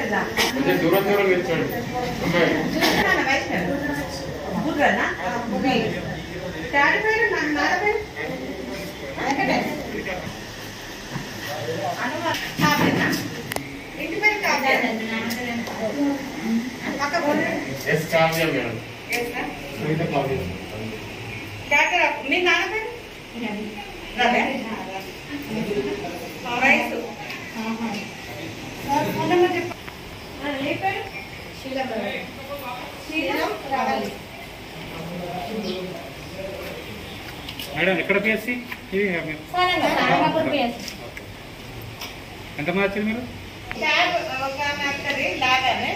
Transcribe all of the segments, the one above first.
కొంచెం దూరం దూరం నిల్చోండి అమ్మాయి ఎస్ కావ్య మేడం కవిత కావ్య మీ నాన్న పేరు రవే వయసు ఏ పేరు శీలం రావాలి మేడం ఎక్కడ పిఎస్సి ఇది ఎంత మార్చారు మీరు ట్యాబ్ ఒక ఆమె వస్తుంది లాగానే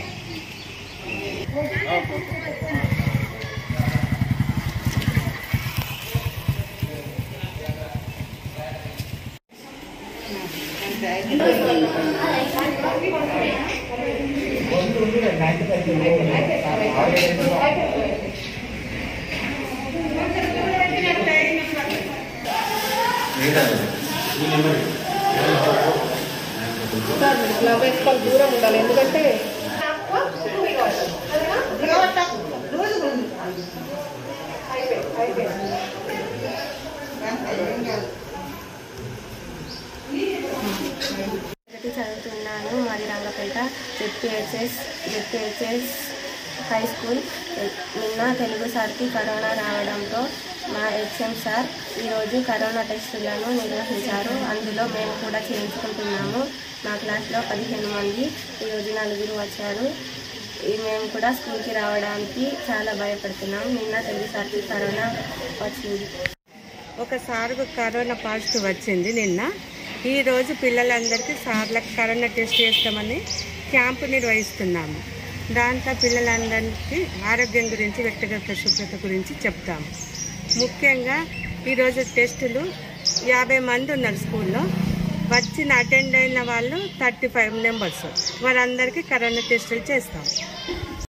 ఒకటి చదువుతున్నాను మాది Rangapeta ZPHS ZPHS high school నిన్న తెలుగు సార్కి కరోనా రావడంతో మా హెచ్ఎం సార్ ఈరోజు కరోనా టెస్టులను నిర్వహించారు అందులో మేము కూడా చేయించుకుంటున్నాము మా క్లాస్లో పదిహేను మంది ఈరోజు నలుగురు వచ్చారు ఈ మేము కూడా స్కూల్కి రావడానికి చాలా భయపడుతున్నాం నిన్న తెలుగు సార్కి కరోనా వచ్చింది ఒకసారి కరోనా పాజిటివ్ వచ్చింది నిన్న ఈరోజు పిల్లలందరికీ సార్లకు కరోనా టెస్ట్ చేస్తామని క్యాంపు నిర్వహిస్తున్నాము దాంట్లో పిల్లలందరికీ ఆరోగ్యం గురించి వ్యక్తిగత శుభ్రత గురించి చెప్తాము ముఖ్యంగా ఈరోజు టెస్టులు యాభై మంది ఉన్నారు స్కూల్లో వచ్చిన అటెండ్ అయిన వాళ్ళు థర్టీ ఫైవ్ మెంబర్స్ వారందరికీ కరోనా టెస్టులు చేస్తాం